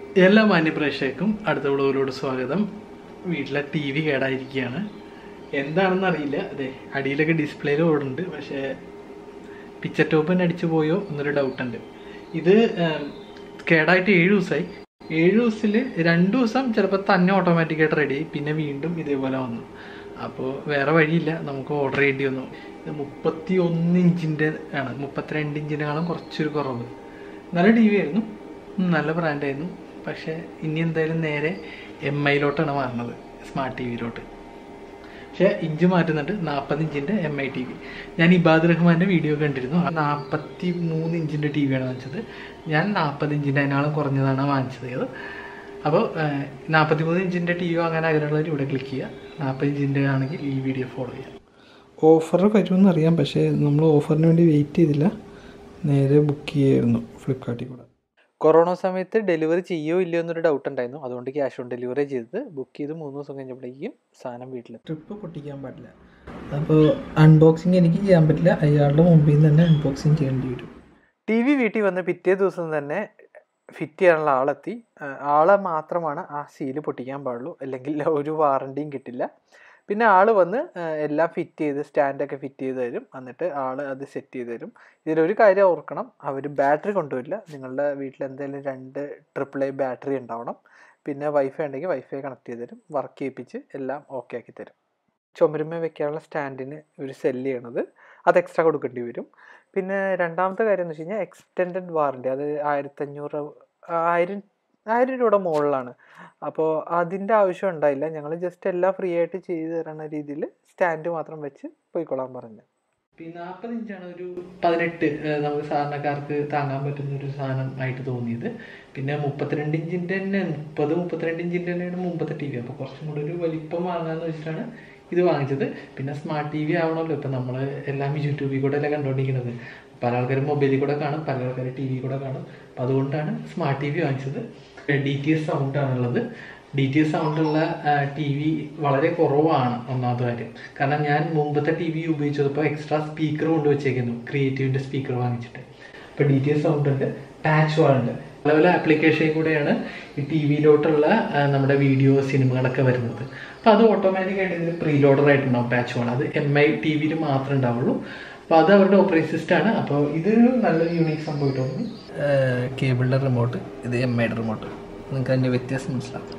എല്ലാ മാന്യപ്രേക്ഷകർക്കും അടുത്ത വ്ളോഗിലോട് സ്വാഗതം വീട്ടിലെ ടി വി കേടായിരിക്കുകയാണ് എന്താണെന്ന് അറിയില്ല അതെ അടിയിലൊക്കെ ഡിസ്പ്ലേയിൽ ഓടുന്നുണ്ട് പക്ഷേ പിക്ചർ ടോപ്പ് തന്നെ അടിച്ചു പോയോ എന്നൊരു ഡൗട്ട് ഉണ്ട് ഇത് ഉം, കേടായിട്ട് ഏഴ് ദിവസമായി ഏഴ് ദിവസത്തിൽ രണ്ട് ദിവസം ചിലപ്പോൾ തന്നെ ഓട്ടോമാറ്റിക്കായിട്ട് റെഡി ആയി പിന്നെ വീണ്ടും ഇതേപോലെ വന്നു അപ്പോൾ വേറെ വഴിയില്ല നമുക്ക് ഓർഡർ ചെയ്യേണ്ടി വന്നു ഇത് മുപ്പത്തി ഒന്ന് ഇഞ്ചിൻ്റെ ആണ് മുപ്പത്തിരണ്ട് ഇഞ്ചിനേക്കാളും കുറച്ചൊരു കുറവ് നല്ല ടി വി ആയിരുന്നു ഉം, നല്ല ബ്രാൻഡായിരുന്നു പക്ഷേ ഇനി എന്തായാലും നേരെ എം ഐയിലോട്ടാണ് മാറുന്നത് സ്മാർട്ട് ടി വിയിലോട്ട് പക്ഷേ ഇഞ്ച് മാറ്റുന്നുണ്ട് നാൽപ്പത് ഇഞ്ചിൻ്റെ എം ഐ ടി വി ഞാൻ ഇബാദ് റഹ്മാൻ്റെ വീഡിയോ കണ്ടിരുന്നു ആ നാൽപ്പത്തി മൂന്ന് ഇഞ്ചിൻ്റെ ടി വിയാണ് വാങ്ങിച്ചത് ഞാൻ നാൽപ്പത് ഇഞ്ചിൻ്റെ അതിനാളും കുറഞ്ഞതാണ് വാങ്ങിച്ചത് അപ്പോൾ നാൽപ്പത്തി മൂന്ന് ഇഞ്ചിൻ്റെ ടി വി വാങ്ങാൻ ആഗ്രഹമുള്ളവർ ഇവിടെ ക്ലിക്ക് ചെയ്യുക നാൽപ്പത് ഇഞ്ചിൻ്റെ ആണെങ്കിൽ ഈ വീഡിയോ ഫോളോ ചെയ്യാം ഓഫർ വരുമെന്ന് അറിയാം പക്ഷേ നമ്മൾ ഓഫറിന് വേണ്ടി വെയിറ്റ് ചെയ്തില്ല നേരെ ബുക്ക് ചെയ്യായിരുന്നു ഫ്ലിപ്കാർട്ടിൽ കൂടെ കൊറോണ സമയത്ത് ഡെലിവറി ചെയ്യോ ഇല്ലയോ എന്നൊരു ഡൗട്ട് ഉണ്ടായിരുന്നു അതുകൊണ്ട് ക്യാഷ് ഓൺ ഡെലിവറി ചെയ്തത് ബുക്ക് ചെയ്ത് മൂന്ന് ദിവസം കഴിഞ്ഞപ്പോഴേക്കും സാധനം വീട്ടിൽ ട്രിപ്പ് പൊട്ടിക്കാൻ പാടില്ല അപ്പോൾ അൺബോക്സിങ് എനിക്ക് ചെയ്യാൻ പറ്റില്ല അയാളുടെ മുമ്പിൽ നിന്ന് തന്നെ അൺബോക്സിങ് ചെയ്യേണ്ടി വരും ടി വി വീട്ടിൽ വന്ന് പിറ്റേ ദിവസം തന്നെ ഫിറ്റ് ചെയ്യാനുള്ള ആളെത്തി ആ, ആളെ മാത്രമാണ് ആ സീല് പൊട്ടിക്കാൻ പാടുള്ളൂ അല്ലെങ്കിൽ ഒരു വാറണ്ടിയും കിട്ടില്ല പിന്നെ ആള് വന്ന് ആ, എല്ലാം ഫിറ്റ് ചെയ്ത് സ്റ്റാൻഡൊക്കെ ഫിറ്റ് ചെയ്ത് തരും എന്നിട്ട് ആള് അത് സെറ്റ് ചെയ്ത് തരും ഇതിലൊരു കാര്യം ഓർക്കണം അവർ ബാറ്ററി കൊണ്ടുവരില്ല നിങ്ങളുടെ വീട്ടിൽ എന്തായാലും രണ്ട് ട്രിപ്പിൾ ഐ ബാറ്ററി ഉണ്ടാവണം പിന്നെ വൈഫൈ ഉണ്ടെങ്കിൽ വൈഫൈ കണക്ട് ചെയ്ത് തരും വർക്ക് ചെയ്യിപ്പിച്ച് എല്ലാം ഓക്കെ ആക്കി തരും ചുമരുമേ വെക്കാനുള്ള സ്റ്റാൻഡിന് ഒരു സെല്ല് ചെയ്യണത് അത് എക്സ്ട്രാ കൊടുക്കേണ്ടി വരും പിന്നെ രണ്ടാമത്തെ കാര്യം എന്ന് വെച്ച് കഴിഞ്ഞാൽ എക്സ്റ്റെൻഡഡ് വാറണ്ടി അത് ആയിരത്തഞ്ഞൂറ് ആയിരം ആയിരം രൂപയുടെ മുകളിലാണ് അപ്പോൾ അതിൻ്റെ ആവശ്യം ഉണ്ടായില്ല ഞങ്ങൾ ജസ്റ്റ് എല്ലാം ഫ്രീ ആയിട്ട് ചെയ്തു തരുന്ന രീതിയിൽ സ്റ്റാൻഡ് മാത്രം വെച്ച് പോയിക്കൊള്ളാൻ പറഞ്ഞു പിന്നെ നാൽപ്പത് ഇഞ്ചാണ് ഒരു പതിനെട്ട് ഏഹ് നമുക്ക് സാധാരണക്കാർക്ക് താങ്ങാൻ പറ്റുന്ന ഒരു സാധനം ആയിട്ട് തോന്നിയത് പിന്നെ മുപ്പത്തിരണ്ട് ഇഞ്ചിൻ്റെ തന്നെ മുപ്പത് മുപ്പത്തിരണ്ട് ഇഞ്ചിൻ്റെ തന്നെയാണ് മുമ്പത്തെ ടി വി അപ്പോൾ കുറച്ചും കൂടി ഒരു വലിപ്പം വാങ്ങാന്ന് വെച്ചിട്ടാണ് ഇത് വാങ്ങിച്ചത് പിന്നെ സ്മാർട്ട് ടി വി ആവണമല്ലോ ഇപ്പം നമ്മൾ എല്ലാം യൂട്യൂബിൽ കൂടെ അല്ലേ കണ്ടുകൊണ്ടിരിക്കുന്നത് പല ആൾക്കാരും മൊബൈലിൽ കൂടെ കാണും പല ആൾക്കാരും ടി വി കൂടെ കാണും അപ്പോൾ അതുകൊണ്ടാണ് സ്മാർട്ട് ടി വി വാങ്ങിച്ചത് ഡി ടി എസ് സൗണ്ടാണുള്ളത് ഡി ടി എസ് സൗണ്ടുള്ള ടി വി വളരെ കുറവാണ് ഒന്നാമത്തെ കാര്യം കാരണം ഞാൻ മുമ്പത്തെ ടി വി ഉപയോഗിച്ചപ്പോൾ എക്സ്ട്രാ സ്പീക്കർ കൊണ്ടുവച്ചേക്കുന്നു ക്രിയേറ്റീവിൻ്റെ സ്പീക്കർ വാങ്ങിച്ചിട്ട് അപ്പോൾ ഡി ടി എസ് സൗണ്ട് ഉണ്ട് പാച്ച് വാളുണ്ട് പല പല ആപ്ലിക്കേഷനിൽ കൂടെയാണ് ഈ ടി വിയിലോട്ടുള്ള നമ്മുടെ വീഡിയോ സിനിമകളൊക്കെ വരുന്നത് അപ്പോൾ അത് ഓട്ടോമാറ്റിക്കായിട്ട് ഇതിൽ പ്രീ ലോഡർ ആയിട്ടുണ്ടാവും പാച്ച് വാൾ അത് എം ഐ ടി വിയിൽ മാത്രമേ ഉണ്ടാവുള്ളൂ അപ്പോൾ അത് അവരുടെ ഓപ്പറേറ്റിംഗ് സിസ്റ്റം ആണ് അപ്പോൾ ഇതൊരു നല്ലൊരു യൂണിക് സംഭവം തോന്നി കേബിളിൻ്റെ റിമോട്ട് ഇത് എം ഐയുടെ റിമോട്ട് നിങ്ങൾക്ക് അതിൻ്റെ വ്യത്യാസം മനസ്സിലാവും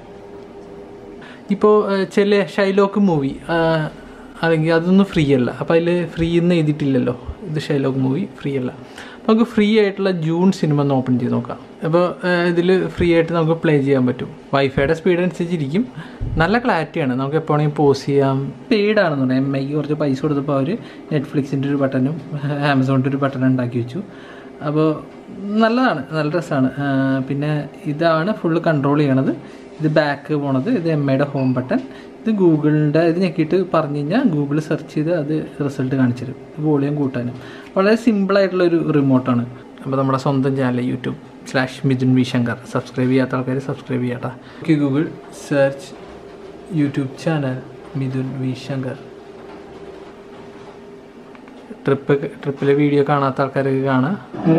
ഇപ്പോൾ ചില ഷൈലോക്ക് മൂവി അല്ലെങ്കിൽ അതൊന്നും ഫ്രീ അല്ല അപ്പോൾ അതിൽ ഫ്രീ എന്ന് എഴുതിയിട്ടില്ലല്ലോ ഇത് ഷൈലോക്ക് മൂവി ഫ്രീ അല്ല നമുക്ക് ഫ്രീ ആയിട്ടുള്ള ജൂൺ സിനിമ ഒന്ന് ഓപ്പൺ ചെയ്ത് നോക്കാം അപ്പോൾ ഇതിൽ ഫ്രീ ആയിട്ട് നമുക്ക് പ്ലേ ചെയ്യാൻ പറ്റും വൈഫൈയുടെ സ്പീഡ് അനുസരിച്ചിരിക്കും നല്ല ക്ലാരിറ്റിയാണ് നമുക്ക് എപ്പോൾ വേണമെങ്കിൽ പോസ് ചെയ്യാം സ്പീഡാണെന്ന് പറയാം എം ഐക്ക് കുറച്ച് പൈസ കൊടുത്തപ്പോൾ അവർ നെറ്റ്ഫ്ലിക്സിൻ്റെ ഒരു ബട്ടണും ആമസോണിൻ്റെ ഒരു ബട്ടൺ ഉണ്ടാക്കി വെച്ചു അപ്പോൾ നല്ലതാണ് നല്ല രസമാണ് പിന്നെ ഇതാണ് ഫുള്ള് കൺട്രോൾ ചെയ്യണത് ഇത് ബാക്ക് പോണത് ഇത് എം ഐയുടെ ഹോം ബട്ടൺ ഇത് ഗൂഗിളിൻ്റെ ഇത് ഞെക്കിയിട്ട് പറഞ്ഞു കഴിഞ്ഞാൽ ഗൂഗിൾ സെർച്ച് ചെയ്ത് അത് റിസൾട്ട് കാണിച്ചു തരും വോളിയം കൂട്ടാനും വളരെ സിമ്പിളായിട്ടുള്ളൊരു റിമോട്ടാണ് അപ്പോൾ നമ്മുടെ സ്വന്തം channel YouTube slash Mithun V Shankar subscribe ചെയ്യാത്ത ആൾക്കാർ സബ്സ്ക്രൈബ് ചെയ്യാട്ടാ okay Google search YouTube channel Mithun V Shankar trip ട്രിപ്പിലെ വീഡിയോ കാണാത്ത ആൾക്കാർക്ക് കാണാം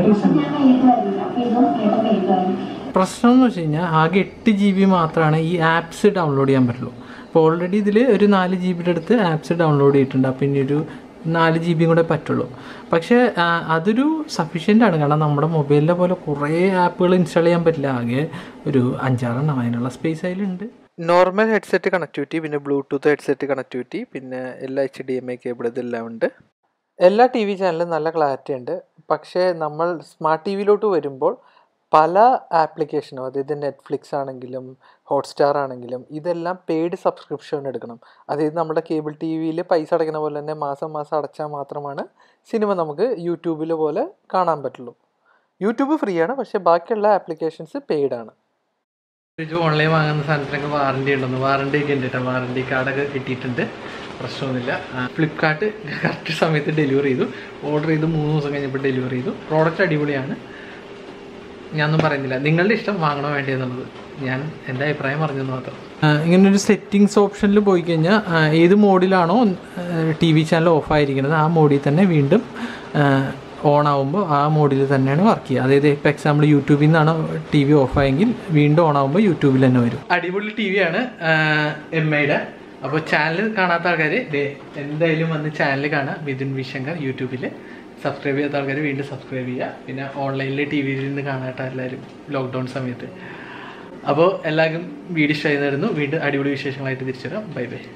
പ്രശ്നം എന്ന് വെച്ച് കഴിഞ്ഞാൽ ആകെ എട്ട് ജി ബി മാത്രമാണ് ഈ ആപ്സ് ഡൗൺലോഡ് ചെയ്യാൻ പറ്റുള്ളൂ അപ്പോൾ ഓൾറെഡി ഇതിൽ ഒരു നാല് ജി ബിയുടെ അടുത്ത് ആപ്സ് ഡൗൺലോഡ് ചെയ്തിട്ടുണ്ട് അപ്പം ഇനി ഒരു നാല് ജി ബിയും കൂടെ പറ്റുള്ളൂ പക്ഷേ ആ, അതൊരു സഫീഷ്യൻ്റ് ആണ് കാരണം നമ്മുടെ മൊബൈലിലെ പോലെ കുറേ ആപ്പുകൾ ഇൻസ്റ്റാൾ ചെയ്യാൻ പറ്റില്ല ആകെ ഒരു അഞ്ചാറെണ്ണം അതിനുള്ള സ്പേസ് അതിലുണ്ട് നോർമൽ ഹെഡ്സെറ്റ് കണക്ടിവിറ്റി പിന്നെ ബ്ലൂടൂത്ത് ഹെഡ്സെറ്റ് കണക്ടിവിറ്റി പിന്നെ എല്ലാ H D M I cable ഇതെല്ലാം ഉണ്ട് എല്ലാ ടി വി ചാനലും നല്ല ക്ലാരിറ്റി ഉണ്ട് പക്ഷേ നമ്മൾ സ്മാർട്ട് ടി വിയിലോട്ട് വരുമ്പോൾ പല ആപ്ലിക്കേഷനും അതായത് നെറ്റ്ഫ്ലിക്സ് ആണെങ്കിലും ഹോട്ട്സ്റ്റാർ ആണെങ്കിലും ഇതെല്ലാം പെയ്ഡ് സബ്സ്ക്രിപ്ഷൻ എടുക്കണം അതായത് നമ്മുടെ കേബിൾ ടി വിയിൽ പൈസ അടയ്ക്കുന്ന പോലെ തന്നെ മാസം മാസം അടച്ചാൽ മാത്രമാണ് സിനിമ നമുക്ക് യൂട്യൂബിൽ പോലെ കാണാൻ പറ്റുള്ളൂ യൂട്യൂബ് ഫ്രീ ആണ് പക്ഷേ ബാക്കിയുള്ള ആപ്ലിക്കേഷൻസ് പെയ്ഡ് ആണ് ഫ്രിഡ്ജ് ഓൺലൈൻ വാങ്ങുന്ന സാധനത്തിനൊക്കെ വാറണ്ടി ഉണ്ടെന്ന് വാറണ്ടി ഒക്കെ ഉണ്ട് കേട്ടോ വാറണ്ടി കാർഡൊക്കെ കിട്ടിയിട്ടുണ്ട് പ്രശ്നമൊന്നുമില്ല ഫ്ലിപ്കാർട്ട് കറക്റ്റ് സമയത്ത് ഡെലിവറി ചെയ്തു ഓർഡർ ചെയ്ത് മൂന്ന് ദിവസം കഴിഞ്ഞപ്പോൾ ഡെലിവറി ചെയ്തു പ്രോഡക്റ്റ് അടിപൊളിയാണ് ഞാനൊന്നും പറയുന്നില്ല നിങ്ങളുടെ ഇഷ്ടം വാങ്ങണോ വേണ്ടി എന്നുള്ളത് ഞാൻ എൻ്റെ അഭിപ്രായം പറഞ്ഞെന്ന് മാത്രം ഇങ്ങനെ ഒരു സെറ്റിങ്സ് ഓപ്ഷനിൽ പോയി കഴിഞ്ഞാൽ ഏത് മോഡിലാണോ ടി വി ചാനൽ ഓഫ് ആയിരിക്കുന്നത് ആ മോഡിൽ തന്നെ വീണ്ടും ഓൺ ആകുമ്പോൾ ആ മോഡിൽ തന്നെയാണ് വർക്ക് ചെയ്യുക അതായത് ഇപ്പോൾ എക്സാമ്പിൾ യൂട്യൂബിൽ നിന്നാണ് ടി വി ഓഫ് ആയെങ്കിൽ വീണ്ടും ഓൺ ആകുമ്പോൾ യൂട്യൂബിൽ തന്നെ വരും അടിപൊളി ടി വി ആണ് എം ഐയുടെ അപ്പോൾ ചാനൽ കാണാത്ത ആൾക്കാർ എന്തായാലും വന്ന് ചാനൽ കാണാം മിഥുൻ വിശങ്കർ യൂട്യൂബിൽ സബ്സ്ക്രൈബ് ചെയ്യാത്ത ആൾക്കാർ വീണ്ടും സബ്സ്ക്രൈബ് ചെയ്യുക പിന്നെ ഓൺലൈനിൽ ടി വിയിൽ നിന്ന് കാണാത്ത എല്ലാവരും ലോക്ക്ഡൗൺ സമയത്ത് അപ്പോൾ എല്ലാവർക്കും വീഡിയോ ഇഷ്ടമായിരുന്നു വീണ്ടും അടിപൊളി വിശേഷങ്ങളായിട്ട് തിരിച്ചു വരാം ബൈ ബൈ